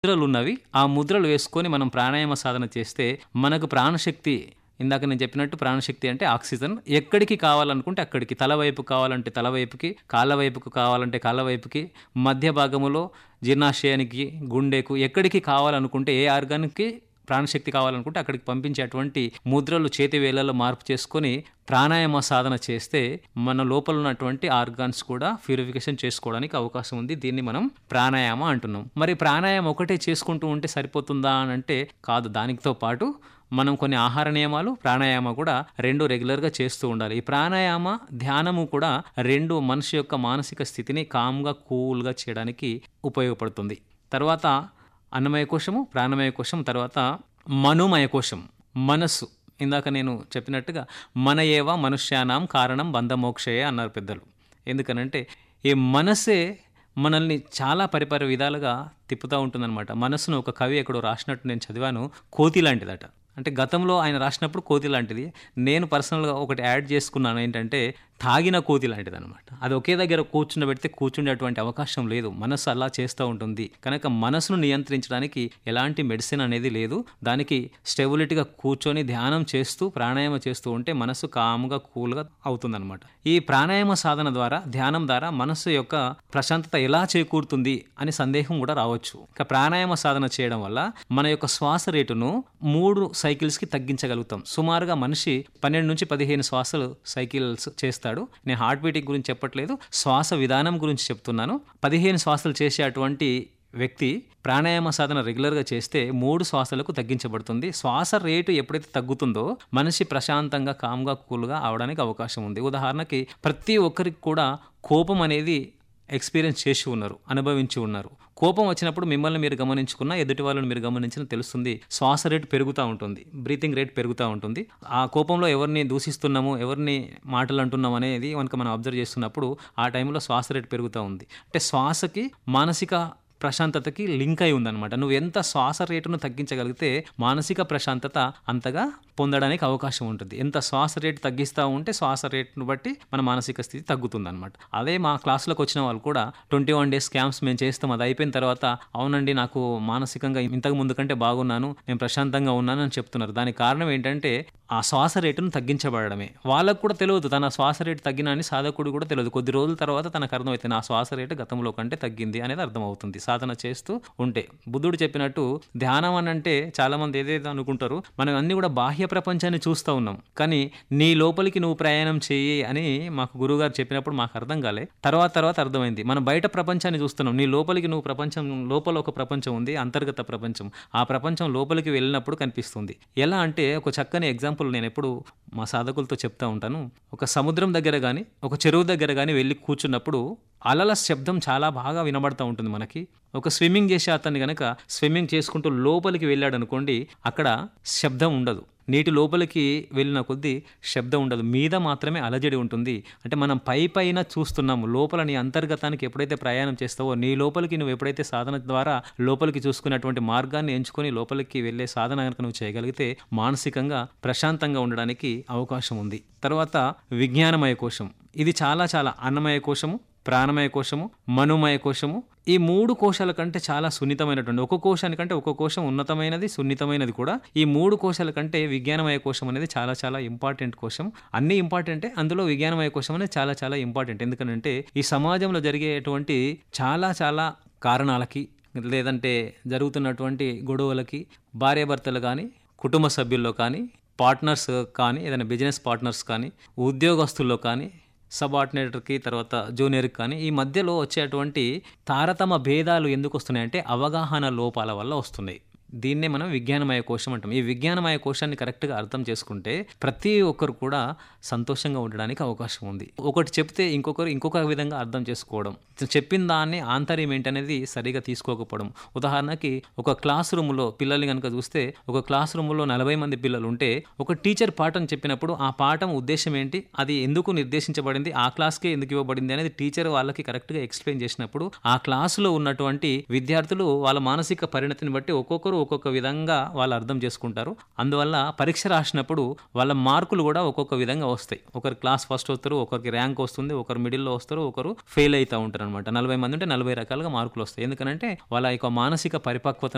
ముద్రలు ఉన్నవి ఆ ముద్రలు వేసుకొని మనం ప్రాణాయామ సాధన చేస్తే మనకు ప్రాణశక్తి ఇందాక నేను చెప్పినట్టు ప్రాణశక్తి అంటే ఆక్సిజన్ ఎక్కడికి కావాలనుకుంటే అక్కడికి తల వైపు కావాలంటే తల వైపుకి కాళ్ళ వైపుకు కావాలంటే కాళ్ళ వైపుకి మధ్య భాగములో జీర్ణాశయానికి గుండెకు ఎక్కడికి కావాలనుకుంటే ఏ ఆర్గాన్కి ప్రాణశక్తి కావాలనుకుంటే అక్కడికి పంపించేటువంటి ముద్రలు చేతి వేళల్లో మార్పు చేసుకొని ప్రాణాయామ సాధన చేస్తే మన లోపల ఉన్నటువంటి ఆర్గాన్స్ కూడా ప్యూరిఫికేషన్ చేసుకోవడానికి అవకాశం ఉంది దీన్ని మనం ప్రాణాయామ అంటున్నాం మరి ప్రాణాయామం ఒకటే చేసుకుంటూ ఉంటే సరిపోతుందా అని అంటే కాదు దానితో పాటు మనం కొన్ని ఆహార నియమాలు ప్రాణాయామ కూడా రెండు రెగ్యులర్గా చేస్తూ ఉండాలి ఈ ప్రాణాయామ ధ్యానము కూడా రెండు మనిషి యొక్క మానసిక స్థితిని కామ్గా కూల్గా చేయడానికి ఉపయోగపడుతుంది తర్వాత అన్నమయ కోశము ప్రాణమయ కోశం తర్వాత మనోమయ కోశం మనస్సు ఇందాక నేను చెప్పినట్టుగా మన ఏవ మనుష్యానాం కారణం బంధమోక్షయే అన్నారు పెద్దలు ఎందుకనంటే ఈ మనసే మనల్ని చాలా పరిపరి విధాలుగా తిప్పుతూ ఉంటుందన్నమాట మనసును ఒక కవి ఎక్కడో రాసినట్టు నేను చదివాను కోతి లాంటిదట అంటే గతంలో ఆయన రాసినప్పుడు కోతి లాంటిది నేను పర్సనల్గా ఒకటి యాడ్ చేసుకున్నాను ఏంటంటే తాగిన కోతి లాంటిది అనమాట అది ఒకే దగ్గర కూర్చుండబెడితే కూర్చుండేటువంటి అవకాశం లేదు మనసు అలా చేస్తూ ఉంటుంది కనుక మనసును నియంత్రించడానికి ఎలాంటి మెడిసిన్ అనేది లేదు దానికి స్టెబిలిటీగా కూర్చొని ధ్యానం చేస్తూ ప్రాణాయామ చేస్తూ ఉంటే మనసు కాముగా కూల్గా అవుతుందన్నమాట ఈ ప్రాణాయామ సాధన ద్వారా ధ్యానం ద్వారా మనసు యొక్క ప్రశాంతత ఎలా చేకూరుతుంది అని సందేహం కూడా రావచ్చు ఇక ప్రాణాయామ సాధన చేయడం వల్ల మన యొక్క శ్వాస రేటును మూడు సైకిల్స్కి తగ్గించగలుగుతాం సుమారుగా మనిషి పన్నెండు నుంచి పదిహేను శ్వాసలు సైకిల్స్ చేస్తాడు నేను హార్ట్ బీటింగ్ గురించి చెప్పట్లేదు శ్వాస విధానం గురించి చెప్తున్నాను పదిహేను శ్వాసలు చేసేటువంటి వ్యక్తి ప్రాణాయామ సాధన రెగ్యులర్గా చేస్తే మూడు శ్వాసలకు తగ్గించబడుతుంది శ్వాస రేటు ఎప్పుడైతే తగ్గుతుందో మనిషి ప్రశాంతంగా కామ్గా కూల్గా అవడానికి అవకాశం ఉంది ఉదాహరణకి ప్రతి ఒక్కరికి కూడా కోపం అనేది ఎక్స్పీరియన్స్ చేసి ఉన్నారు అనుభవించి ఉన్నారు కోపం వచ్చినప్పుడు మిమ్మల్ని మీరు గమనించుకున్న ఎదుటి వాళ్ళని మీరు గమనించిన తెలుస్తుంది శ్వాస రేటు పెరుగుతూ ఉంటుంది బ్రీతింగ్ రేట్ పెరుగుతూ ఉంటుంది ఆ కోపంలో ఎవరిని దూషిస్తున్నాము ఎవరిని మాటలు అంటున్నాం అనేది కనుక మనం అబ్జర్వ్ చేస్తున్నప్పుడు ఆ టైంలో శ్వాస రేటు పెరుగుతూ ఉంది అంటే శ్వాసకి మానసిక ప్రశాంతతకి లింక్ అయి ఉందన్నమాట నువ్వు ఎంత శ్వాస రేటును తగ్గించగలిగితే మానసిక ప్రశాంతత అంతగా పొందడానికి అవకాశం ఉంటుంది ఎంత శ్వాస రేటు తగ్గిస్తూ ఉంటే శ్వాస రేటును బట్టి మన మానసిక స్థితి తగ్గుతుందన్నమాట అదే మా క్లాసులోకి వచ్చిన వాళ్ళు కూడా ట్వంటీ వన్ డేస్ క్యాంప్స్ మేము చేస్తాం అది అయిపోయిన తర్వాత అవునండి నాకు మానసికంగా ఇంతకు ముందు కంటే బాగున్నాను నేను ప్రశాంతంగా ఉన్నాను అని చెప్తున్నారు దానికి కారణం ఏంటంటే ఆ శ్వాస రేటును తగ్గించబడమే వాళ్ళకు కూడా తెలియదు తన శ్వాస రేటు తగ్గిన అని సాధకుడు కూడా తెలియదు కొద్ది రోజుల తర్వాత తనకు అర్థమవుతుంది నా శ్వాస రేటు గతంలో కంటే తగ్గింది అనేది అర్థమవుతుంది సాధన చేస్తూ ఉంటే బుద్ధుడు చెప్పినట్టు ధ్యానం అని అంటే చాలా మంది ఏదైతే అనుకుంటారు మనం అన్ని కూడా బాహ్య ప్రపంచాన్ని చూస్తూ ఉన్నాం కానీ నీ లోపలికి నువ్వు ప్రయాణం చేయి అని మాకు గురువుగారు చెప్పినప్పుడు మాకు అర్థం కాలే తర్వాత తర్వాత అర్థమైంది మనం బయట ప్రపంచాన్ని చూస్తున్నాం నీ లోపలికి నువ్వు ప్రపంచం లోపల ఒక ప్రపంచం ఉంది అంతర్గత ప్రపంచం ఆ ప్రపంచం లోపలికి వెళ్ళినప్పుడు కనిపిస్తుంది ఎలా అంటే ఒక చక్కని ఎగ్జాంపుల్ నేను ఎప్పుడు మా సాధకులతో చెప్తా ఉంటాను ఒక సముద్రం దగ్గర కానీ ఒక చెరువు దగ్గర కానీ వెళ్ళి కూర్చున్నప్పుడు అలల శబ్దం చాలా బాగా వినబడతా ఉంటుంది మనకి ఒక స్విమ్మింగ్ చేసే అతన్ని కనుక స్విమ్మింగ్ చేసుకుంటూ లోపలికి వెళ్ళాడు అనుకోండి అక్కడ శబ్దం ఉండదు నీటి లోపలికి వెళ్ళిన కొద్దీ శబ్దం ఉండదు మీద మాత్రమే అలజడి ఉంటుంది అంటే మనం పై పైన చూస్తున్నాము లోపల నీ అంతర్గతానికి ఎప్పుడైతే ప్రయాణం చేస్తావో నీ లోపలికి నువ్వు ఎప్పుడైతే సాధన ద్వారా లోపలికి చూసుకున్నటువంటి మార్గాన్ని ఎంచుకొని లోపలికి వెళ్ళే సాధన కనుక నువ్వు చేయగలిగితే మానసికంగా ప్రశాంతంగా ఉండడానికి అవకాశం ఉంది తర్వాత విజ్ఞానమయ కోశం ఇది చాలా చాలా అన్నమయ కోశము ప్రాణమయ కోశము మనుమయ కోశము ఈ మూడు కోశాల కంటే చాలా సున్నితమైనటువంటి ఒక కోశానికంటే ఒక కోశం ఉన్నతమైనది సున్నితమైనది కూడా ఈ మూడు కోశాల కంటే విజ్ఞానమయ కోశం అనేది చాలా చాలా ఇంపార్టెంట్ కోశం అన్ని ఇంపార్టెంటే అందులో విజ్ఞానమయ కోశం అనేది చాలా చాలా ఇంపార్టెంట్ ఎందుకంటే ఈ సమాజంలో జరిగేటువంటి చాలా చాలా కారణాలకి లేదంటే జరుగుతున్నటువంటి గొడవలకి భార్యాభర్తలు కానీ కుటుంబ సభ్యుల్లో కానీ పార్ట్నర్స్ కానీ ఏదైనా బిజినెస్ పార్ట్నర్స్ కానీ ఉద్యోగస్తుల్లో కానీ సబార్డినేటర్కి తర్వాత జూనియర్కి కానీ ఈ మధ్యలో వచ్చేటువంటి తారతమ భేదాలు ఎందుకు వస్తున్నాయంటే అవగాహన లోపాల వల్ల వస్తున్నాయి దీన్నే మనం విజ్ఞానమయ కోశం అంటాం ఈ విజ్ఞానమయ కోశాన్ని కరెక్ట్గా అర్థం చేసుకుంటే ప్రతి ఒక్కరు కూడా సంతోషంగా ఉండడానికి అవకాశం ఉంది ఒకటి చెప్తే ఇంకొకరు ఇంకొక విధంగా అర్థం చేసుకోవడం చెప్పిన దాన్ని ఆంతర్యం ఏంటనేది సరిగా తీసుకోకపోవడం ఉదాహరణకి ఒక క్లాస్ రూమ్లో పిల్లల్ని కనుక చూస్తే ఒక క్లాస్ రూమ్లో నలభై మంది పిల్లలు ఉంటే ఒక టీచర్ పాఠం చెప్పినప్పుడు ఆ పాఠం ఉద్దేశం ఏంటి అది ఎందుకు నిర్దేశించబడింది ఆ క్లాస్కే ఎందుకు ఇవ్వబడింది అనేది టీచర్ వాళ్ళకి కరెక్ట్గా ఎక్స్ప్లెయిన్ చేసినప్పుడు ఆ క్లాసులో ఉన్నటువంటి విద్యార్థులు వాళ్ళ మానసిక పరిణతిని బట్టి ఒక్కొక్కరు ఒక్కొక్క విధంగా వాళ్ళు అర్థం చేసుకుంటారు అందువల్ల పరీక్ష రాసినప్పుడు వాళ్ళ మార్కులు కూడా ఒక్కొక్క విధంగా వస్తాయి ఒకరు క్లాస్ ఫస్ట్ వస్తారు ఒకరికి ర్యాంక్ వస్తుంది ఒకరు మిడిల్లో వస్తారు ఒకరు ఫెయిల్ అవుతూ ఉంటారు అనమాట నలభై మంది ఉంటే నలభై రకాలుగా మార్కులు వస్తాయి ఎందుకంటే వాళ్ళ యొక్క మానసిక పరిపక్వత